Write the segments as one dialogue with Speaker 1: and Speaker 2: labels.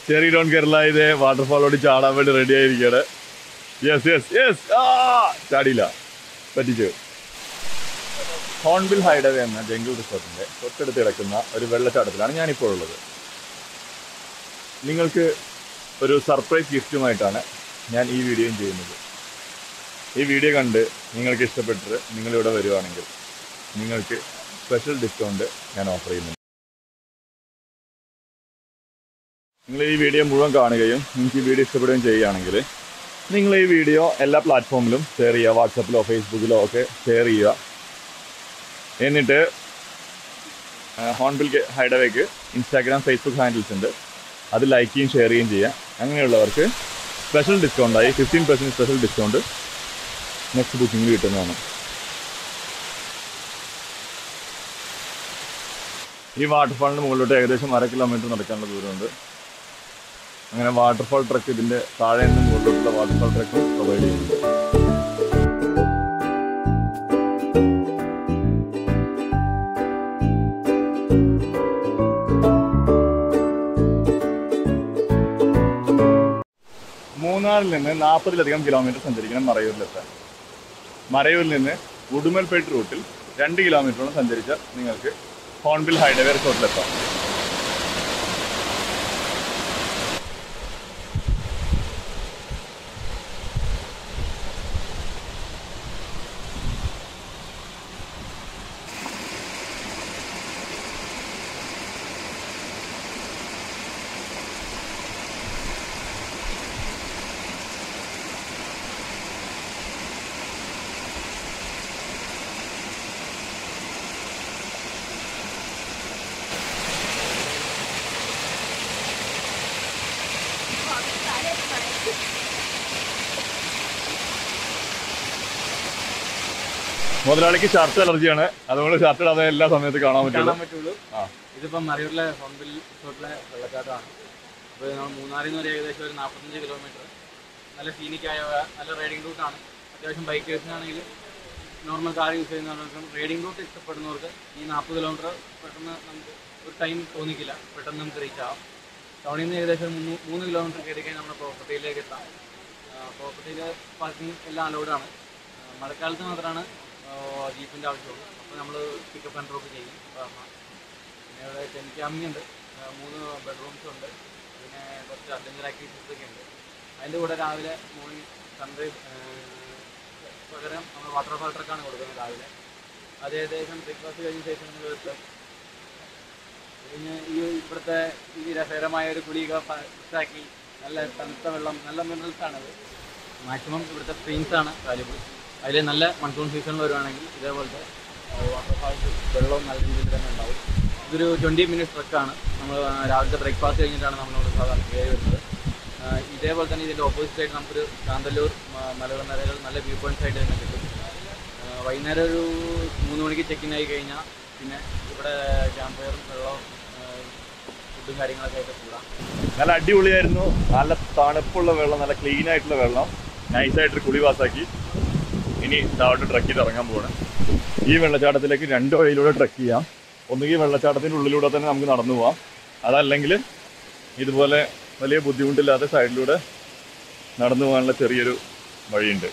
Speaker 1: Cherry Don Kerala ഇത് വാട്ടർഫാളോട് ചാടാൻ വേണ്ടി റെഡി ആയിരിക്കുകയാണ് യെസ് യെസ് യെസ് ആ ചാടിയില്ല പറ്റിച്ചു ഹോൺബിൽ ഹൈഡവേ എന്ന ജംഗിൾ റിസോർട്ടിന്റെ തൊട്ടടുത്ത് കിടക്കുന്ന ഒരു വെള്ളച്ചാട്ടത്തിലാണ് ഞാനിപ്പോൾ ഉള്ളത് നിങ്ങൾക്ക് ഒരു സർപ്രൈസ് ഗിഫ്റ്റുമായിട്ടാണ് ഞാൻ ഈ വീഡിയോയും ചെയ്യുന്നത് ഈ വീഡിയോ കണ്ട് നിങ്ങൾക്ക് ഇഷ്ടപ്പെട്ടിട്ട് നിങ്ങളിവിടെ വരുവാണെങ്കിൽ നിങ്ങൾക്ക് സ്പെഷ്യൽ ഡിസ്കൗണ്ട് ഞാൻ ഓഫർ ചെയ്യുന്നുണ്ട് നിങ്ങൾ ഈ വീഡിയോ മുഴുവൻ കാണുകയും നിങ്ങൾക്ക് ഈ വീഡിയോ ഇഷ്ടപ്പെടുകയും ചെയ്യുകയാണെങ്കിൽ നിങ്ങൾ ഈ വീഡിയോ എല്ലാ പ്ലാറ്റ്ഫോമിലും ഷെയർ ചെയ്യുക വാട്സപ്പിലോ ഫേസ്ബുക്കിലോ ഒക്കെ ഷെയർ ചെയ്യുക എന്നിട്ട് ഹോൺബിൽ ഹൈഡവേക്ക് ഇൻസ്റ്റാഗ്രാം ഫേസ്ബുക്ക് ഹാൻഡിൽസ് ഉണ്ട് അത് ലൈക്ക് ചെയ്യും ഷെയർ ചെയ്യുകയും ചെയ്യുക അങ്ങനെയുള്ളവർക്ക് സ്പെഷ്യൽ ഡിസ്കൗണ്ടായി fifteen percent special discount next booking കിട്ടുന്നതാണ് ഈ വാട്ടർഫാളിന് മുകളിലോട്ട് ഏകദേശം അര കിലോമീറ്റർ നടക്കാനുള്ള ദൂരമുണ്ട് അങ്ങനെ വാട്ടർഫാൾ ട്രക്ക് ഇതിന്റെ താഴെ നിന്ന് മുകളിലോട്ടുള്ള വാട്ടർഫാൾ ട്രക്ക് പ്രൊവൈഡ് ചെയ്യുന്നുണ്ട് മൂന്നാറിൽ നിന്ന് നാൽപ്പതിലധികം കിലോമീറ്റർ സഞ്ചരിക്കണം മറയൂരിലെത്താൻ മറയൂരിൽ നിന്ന് ഉടുമൽപേട്ട് റൂട്ടിൽ രണ്ട് കിലോമീറ്ററോളം സഞ്ചരിച്ചാൽ നിങ്ങൾക്ക് ഹോൺബിൽ ഹൈഡവേ റിസോർട്ടിലെത്താം മുതലാളിക്ക് ഷർട്ട് അലർജിയാണ് അതുകൊണ്ട് ഷർട്ട് ഇടാതെ എല്ലാ സമയത്ത് കാണാൻ പറ്റുള്ളൂ
Speaker 2: കാണാൻ പറ്റുള്ളൂ
Speaker 1: ആ.
Speaker 2: ഇതിപ്പം മറയൂരിലെ ഹോൺബിൽ റിസോർട്ടിലെ വെള്ളച്ചാട്ടമാണ് അപ്പോൾ നമ്മൾ മൂന്നാറിൽ നിന്ന് ഒരു ഏകദേശം ഒരു നാൽപ്പത്തഞ്ച് കിലോമീറ്റർ നല്ല സീനിക്കായ നല്ല റൈഡിംഗ് റൂട്ടാണ് അത്യാവശ്യം ബൈക്കേഴ്സിനാണെങ്കിൽ നോർമൽ കാർ യൂസ് ചെയ്യുന്നവർക്കും റൈഡിംഗ് റൂട്ട് ഇഷ്ടപ്പെടുന്നവർക്ക് ഈ നാൽപ്പത് കിലോമീറ്റർ പെട്ടെന്ന് നമുക്ക് ഒരു ടൈം തോന്നിക്കില്ല പെട്ടെന്ന് നമുക്ക് റീച്ച് ആവാം ടൗണിൽ നിന്ന് ഏകദേശം ഒരു മൂന്ന് മൂന്ന് കിലോമീറ്റർ കയറി കഴിഞ്ഞാൽ നമ്മുടെ പ്രോപ്പർട്ടിയിലേക്ക് എത്താം പ്രോപ്പർട്ടിയിൽ പാർക്കിംഗ് എല്ലാം അലൗഡാണ് മഴക്കാലത്ത് മാത്രമാണ് ജീപ്പിൻ്റെ ആവശ്യമുള്ളൂ അപ്പോൾ നമ്മൾ പിക്കപ്പ് ആൻഡ് ഡ്രോപ്പ് ചെയ്യും കാരണം പിന്നെ ഇവിടെ ടെൻ ക്യാമ്പിംഗ് ഉണ്ട് ആ, മൂന്ന് ബെഡ്റൂംസ് ഉണ്ട് പിന്നെ കുറച്ച് അഡ്വഞ്ചർ ആക്ടിവിറ്റീസ് ഒക്കെ ഉണ്ട് അതിൻ്റെ കൂടെ രാവിലെ മോർണിംഗ് സൺറൈസ് പകരം നമ്മൾ വാട്ടർ ഫാൾ ട്രക്കാണ് കൊടുക്കുന്നത് രാവിലെ അത് ഏകദേശം ബ്രേക്ക്ഫാസ്റ്റ് കഴിഞ്ഞ ശേഷം നമ്മൾ എത്തും പിന്നെ ഈ ഇവിടുത്തെ ഈ രസകരമായ ഒരു കുളിക ഫിഷാക്കി നല്ല തണുത്ത വെള്ളം നല്ല മിനറൽസ് ആണത് മാക്സിമം ഇവിടുത്തെ സ്ട്രീംസ് ആണ് വാല്യബിൾ അതിൽ നല്ല മൺസൂൺ സീസണിൽ വരുവാണെങ്കിൽ ഇതേപോലത്തെ വാട്ടർ ഫാൾസ് വെള്ളവും നല്ല രീതിയിൽ തന്നെ ഉണ്ടാവും ഇതൊരു ട്വൻറ്റി മിനിറ്റ്സ് ട്രക്കാണ് നമ്മൾ രാവിലത്തെ ബ്രേക്ക്ഫാസ്റ്റ് കഴിഞ്ഞിട്ടാണ് നമ്മൾ സാധാരണ കയറി വരുന്നത് ആ, ഇതേപോലെ തന്നെ ഇതിൻ്റെ ഓപ്പോസിറ്റ് ആയിട്ട് നമുക്കൊരു കാന്തല്ലൂർ മ- മലനിരകൾ നല്ല വ്യൂ പോയിന്റ്സ് ആയിട്ട് തന്നെ കിട്ടും ആ, വൈകുന്നേരം ഒരു മൂന്ന് മണിക്ക് ചെക്കിൻ ആയി കഴിഞ്ഞാൽ പിന്നെ ഇവിടെ ക്യാമ്പ് ഫയറും വെള്ളവും ഫുഡും കാര്യങ്ങളൊക്കെ ആയിട്ട് കൂടാം
Speaker 1: നല്ല അടിപൊളിയായിരുന്നു നല്ല തണുപ്പുള്ള വെള്ളം നല്ല ക്ലീൻ ആയിട്ടുള്ള വെള്ളം നൈസായിട്ട് കുളി പാസ്സാക്കി ഇനി താഴോട്ട് ട്രക്ക് ചെയ്ത് ഇറങ്ങാൻ പോവാണ് ഈ വെള്ളച്ചാട്ടത്തിലേക്ക് രണ്ട് വഴിയിലൂടെ ട്രക്ക് ചെയ്യാം ഒന്നുകിൽ വെള്ളച്ചാട്ടത്തിൻ്റെ ഉള്ളിലൂടെ തന്നെ നമുക്ക് നടന്നു പോവാം അതല്ലെങ്കിൽ ഇതുപോലെ വലിയ ബുദ്ധിമുട്ടില്ലാത്ത സൈഡിലൂടെ നടന്നു പോകാനുള്ള ചെറിയൊരു വഴിയുണ്ട്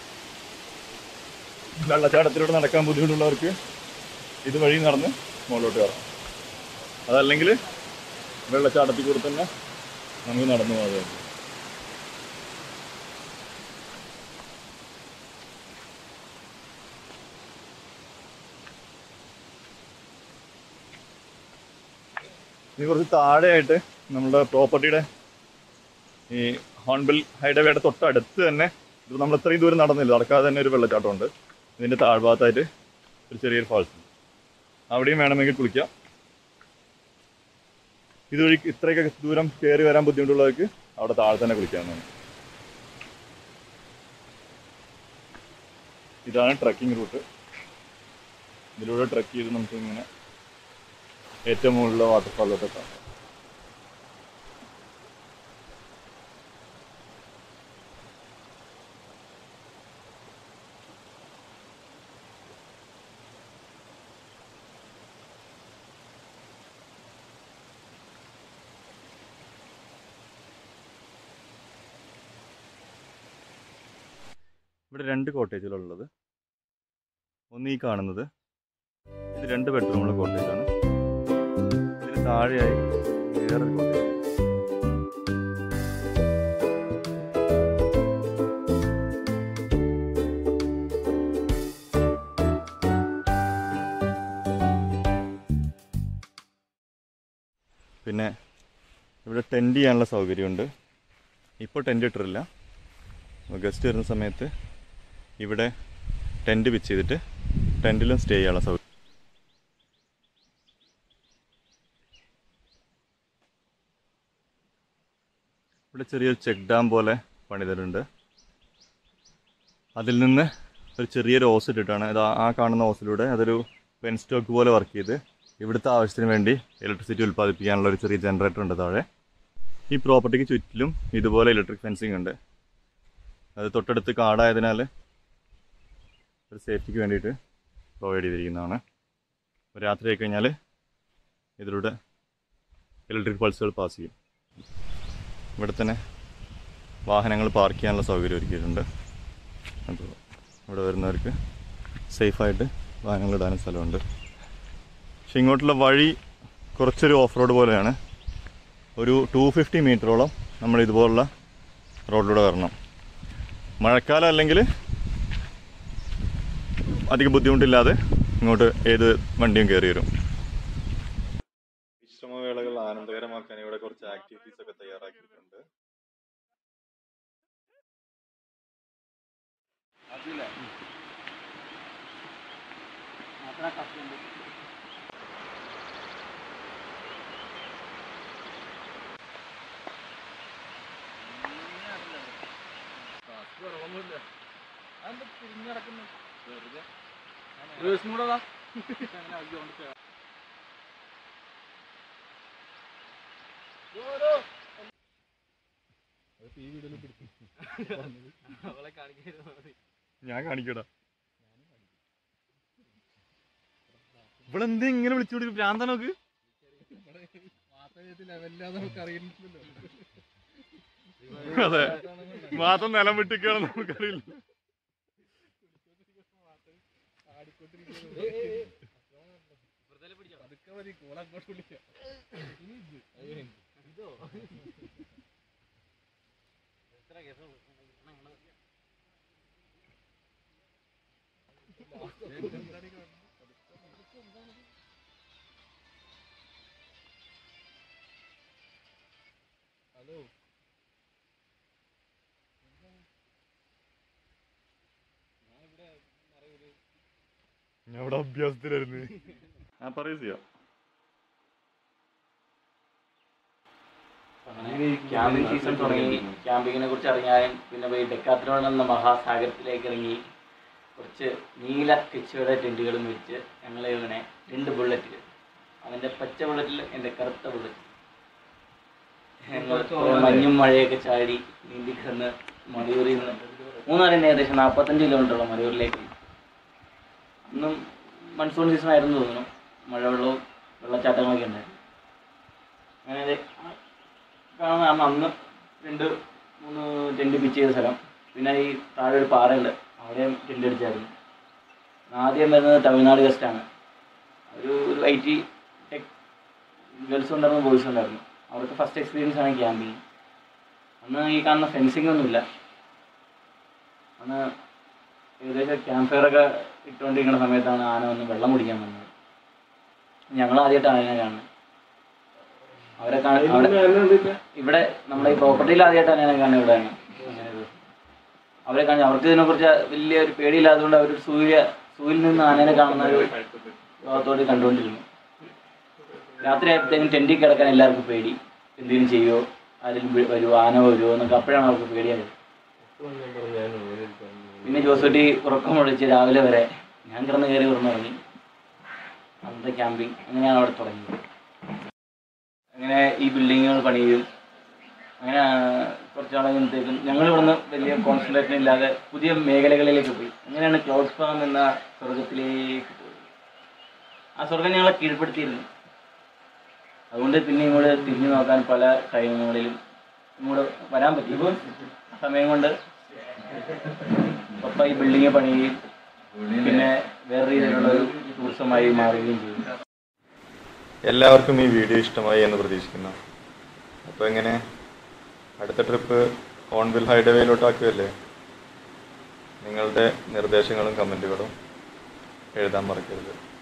Speaker 1: വെള്ളച്ചാട്ടത്തിലൂടെ നടക്കാൻ ബുദ്ധിമുട്ടുള്ളവർക്ക് ഇത് വഴി നടന്ന് മുകളിലോട്ട് കയറാം അതല്ലെങ്കിൽ വെള്ളച്ചാട്ടത്തിൽ കൂടെ തന്നെ നമുക്ക് നടന്നു പോകാതെ ഇനി കുറച്ച് താഴെയായിട്ട് നമ്മുടെ പ്രോപ്പർട്ടിയുടെ ഈ ഹോൺബിൽ ഹൈഡവേയുടെ തൊട്ടടുത്ത് തന്നെ ഇത് നമ്മൾ ഇത്രയും ദൂരം നടന്നില്ല നടക്കാതെ തന്നെ ഒരു വെള്ളച്ചാട്ടമുണ്ട് ഇതിൻ്റെ താഴ്ഭാഗത്തായിട്ട് ഒരു ചെറിയൊരു ഫാൾസ് ഉണ്ട് അവിടെയും വേണമെങ്കിൽ കുളിക്കാം ഇതുവഴി ഇത്രയൊക്കെ ദൂരം കയറി വരാൻ ബുദ്ധിമുട്ടുള്ളവർക്ക് അവിടെ താഴെ തന്നെ കുളിക്കാവുന്നതാണ് ഇതാണ് ട്രക്കിംഗ് റൂട്ട് ഇതിലൂടെ ട്രക്ക് ചെയ്ത് നമുക്ക് ഇങ്ങനെ ഏറ്റവും മുകളിലെ വാട്ടർഫാളിലോട്ട് എത്താം ഇവിടെ രണ്ട് കോട്ടേജുകളുള്ളത് ഒന്ന് ഈ കാണുന്നത് ഇത് രണ്ട് ബെഡ്റൂമുള്ള കോട്ടേജാണ് ഇതിന് താഴെയായി വേറൊരു കോട്ടേജ് പിന്നെ ഇവിടെ ടെൻറ്റ് ചെയ്യാനുള്ള സൗകര്യമുണ്ട് ഇപ്പോൾ ടെൻറ്റ് ഇട്ടിട്ടില്ല ഗസ്റ്റ് വരുന്ന സമയത്ത് ഇവിടെ ടെൻറ്റ് പിച്ച് ചെയ്തിട്ട് ടെൻറ്റിലും സ്റ്റേ ചെയ്യാനുള്ള സൗകര്യം ഇവിടെ ചെറിയൊരു ചെക്ക് ഡാം പോലെ പണിതിട്ടുണ്ട് അതിൽ നിന്ന് ഒരു ചെറിയൊരു ഓസ് ഇട്ടിട്ടാണ് ഇത് ആ- ആ കാണുന്ന ഓസിലൂടെ അതൊരു പെൻ സ്റ്റോക്ക് പോലെ വർക്ക് ചെയ്ത് ഇവിടുത്തെ ആവശ്യത്തിന് വേണ്ടി ഇലക്ട്രിസിറ്റി ഉൽപ്പാദിപ്പിക്കാനുള്ള ഒരു ചെറിയ ജനറേറ്റർ ഉണ്ട് താഴെ ഈ പ്രോപ്പർട്ടിക്ക് ചുറ്റിലും ഇതുപോലെ ഇലക്ട്രിക് ഫെൻസിങ് ഉണ്ട് അത് തൊട്ടടുത്ത് കാടായതിനാൽ ഒരു സേഫ്റ്റിക്ക് വേണ്ടിയിട്ട് പ്രൊവൈഡ് ചെയ്തിരിക്കുന്നതാണ് അപ്പോൾ രാത്രി ആയി കഴിഞ്ഞാൽ ഇതിലൂടെ ഇലക്ട്രിക് പൾസുകൾ പാസ് ചെയ്യും ഇവിടെ തന്നെ വാഹനങ്ങൾ പാർക്ക് ചെയ്യാനുള്ള സൗകര്യം ഒരുക്കിയിട്ടുണ്ട് അപ്പോൾ ഇവിടെ വരുന്നവർക്ക് സേഫായിട്ട് വാഹനങ്ങൾ ഇടാനും സ്ഥലമുണ്ട് പക്ഷെ ഇങ്ങോട്ടുള്ള വഴി കുറച്ചൊരു ഓഫ് റോഡ് പോലെയാണ് ഒരു ടു ഫിഫ്റ്റി മീറ്ററോളം നമ്മൾ ഇതുപോലുള്ള റോഡിലൂടെ വരണം മഴക്കാലം അല്ലെങ്കിൽ അധികം ബുദ്ധിമുട്ടില്ലാതെ ഇങ്ങോട്ട് ഏത് വണ്ടിയും കയറി വരും വിശ്രമവേളകൾ ആനന്ദകരമാക്കാൻ ഇവിടെ കുറച്ച് ആക്ടിവിറ്റീസ് ഒക്കെ തയ്യാറാക്കിയിട്ടുണ്ട്
Speaker 2: അതില്ലേ അത്ര കഷ്ടമുണ്ട് കൂടെ അവളെ കാണിക്കരുത്
Speaker 1: ഞാൻ കാണിക്കടാ ഇവിടെ എന്താ ഇങ്ങനെ വിളിച്ചുകൊണ്ട് ഭ്രാന്ത നോക്ക് അതെ മാത്രം നിലം വിട്ടിക്കാണ് നമുക്കറിയില്ല ഞാൻ ഇവിടെ അഭ്യാസത്തിലായിരുന്നു ആ പറയൂ സിയോ
Speaker 2: അങ്ങനെ ക്യാമ്പിംഗ് സീസൺ തുടങ്ങി ക്യാമ്പിങ്ങിനെ കുറിച്ച് അറിയാനും പിന്നെ പോയി ഡെക്കാത്രോൺ എന്ന മഹാസാഗരത്തിലേക്ക് ഇറങ്ങി കുറച്ച് നീല കിച്ചുവയുടെ ടെൻറ്റുകളും വെച്ച് ഞങ്ങൾ ഇങ്ങനെ രണ്ട് ബുള്ളറ്റ് അവൻ്റെ പച്ച ബുള്ളറ്റിൽ എൻ്റെ കറുത്ത ബുള്ളറ്റ് ഞങ്ങൾ മഞ്ഞും മഴയൊക്കെ ചാടി നീന്തി കിടന്ന് മലയൂരിൽ നിന്ന് മൂന്നാറിന് ഏകദേശം നാൽപ്പത്തഞ്ച് കിലോമീറ്ററോളം മലയൂരിലേക്ക് അന്നും മൺസൂൺ സീസൺ ആയിരുന്നു തോന്നുന്നു മഴവെള്ളവും വെള്ളച്ചാട്ടങ്ങളൊക്കെ ഉണ്ടായിരുന്നു അങ്ങനെ ഇത് കാണുന്ന അന്ന് അന്ന് രണ്ട് മൂന്ന് ടെൻറ്റ് പിച്ച് ചെയ്ത സ്ഥലം പിന്നെ ഈ താഴെ ഒരു പാറയുണ്ട് അവിടെയും ടെൻറ്റ് അടിച്ചായിരുന്നു ആദ്യം വരുന്നത് തമിഴ്നാട് ഗസ്റ്റാണ് ഒരു ഒരു ഐ ടി ടെക് ഗേൾസ് ഉണ്ടായിരുന്നു ബോയ്സ് ഉണ്ടായിരുന്നു അവർക്ക് ഫസ്റ്റ് എക്സ്പീരിയൻസ് ആണ് ക്യാമ്പിങ് അന്ന് ഈ കാണുന്ന ഫെൻസിങ് ഒന്നുമില്ല അന്ന് ഏകദേശം ക്യാമ്പ് ഫയറൊക്കെ ഇട്ടുകൊണ്ടിരിക്കുന്ന സമയത്താണ് ആന വന്ന് വെള്ളം കുടിക്കാൻ വന്നത് ഞങ്ങൾ ആദ്യമായിട്ടാണ് ആനയെ കാണുന്നത് അവരെ കാണാൻ അവിടെ ഇവിടെ നമ്മുടെ ഈ പ്രോപ്പർട്ടിയിൽ ആദ്യമായിട്ടാണ് ആനയെ കാണുന്നത് ഇവിടെയാണ് അങ്ങനെ ഒരു അവരെ കാണാൻ അവർക്ക് ഇതിനെക്കുറിച്ച് വലിയ ഒരു പേടിയില്ലാത്തതുകൊണ്ട് അവർ സൂര്യ സൂര്യൽ നിന്ന് ആനേനെ കാണുന്ന ഒരു ലോകത്തോട് കണ്ടുകൊണ്ടിരുന്നു രാത്രി ആയപ്പോഴത്തേക്കും ടെൻറ്റിൽ കിടക്കാൻ എല്ലാവർക്കും പേടി എന്തെങ്കിലും ചെയ്യുമോ ആരെങ്കിലും വി- വരുമോ ആന വരുമോ എന്നൊക്കെ അപ്പോഴാണ് അവർക്ക് പേടിയായത് പിന്നെ ജോസൂട്ടി ഉറക്കം വിളിച്ച് രാവിലെ വരെ ഞാൻ കിടന്ന് കയറി ഉറങ്ങിറങ്ങി അന്നത്തെ ക്യാമ്പിങ് അങ്ങനെയാണ് അവിടെ തുടങ്ങിയത് അങ്ങനെ ഈ ബിൽഡിങ്ങുകൾ പണിയും അങ്ങനെ കുറച്ച് നാൾ കഴിയുമ്പോഴത്തേക്കും ഞങ്ങൾ ഇവിടുന്ന് വലിയ കോൺസെൻട്രേഷൻ ഇല്ലാതെ പുതിയ മേഖലകളിലേക്ക് പോയി അങ്ങനെയാണ് ക്ലൗഡ് ഫാം എന്ന സ്വർഗത്തിലേക്ക് പോയി ആ സ്വർഗം ഞങ്ങളെ കീഴ്പ്പെടുത്തിയിരുന്നു അതുകൊണ്ട് പിന്നെ ഇങ്ങോട്ട് തിരിഞ്ഞു നോക്കാൻ പല ടൈമുകളിലും ഇങ്ങോട്ട് വരാൻ പറ്റി ആ സമയം കൊണ്ട് അപ്പോൾ ഈ ബിൽഡിങ് പണിയുകയും പിന്നെ വേറെ രീതിയിലുള്ള ഒരു ടൂറിസമായി മാറുകയും ചെയ്യും
Speaker 1: എല്ലാവർക്കും ഈ വീഡിയോ ഇഷ്ടമായി എന്ന് പ്രതീക്ഷിക്കുന്നു അപ്പോൾ എങ്ങനെ അടുത്ത ട്രിപ്പ് ഓൺവിൽ ഹൈഡവേയിലോട്ടാക്കുമല്ലേ നിങ്ങളുടെ നിർദ്ദേശങ്ങളും കമൻറ്റുകളും എഴുതാൻ മറക്കരുത്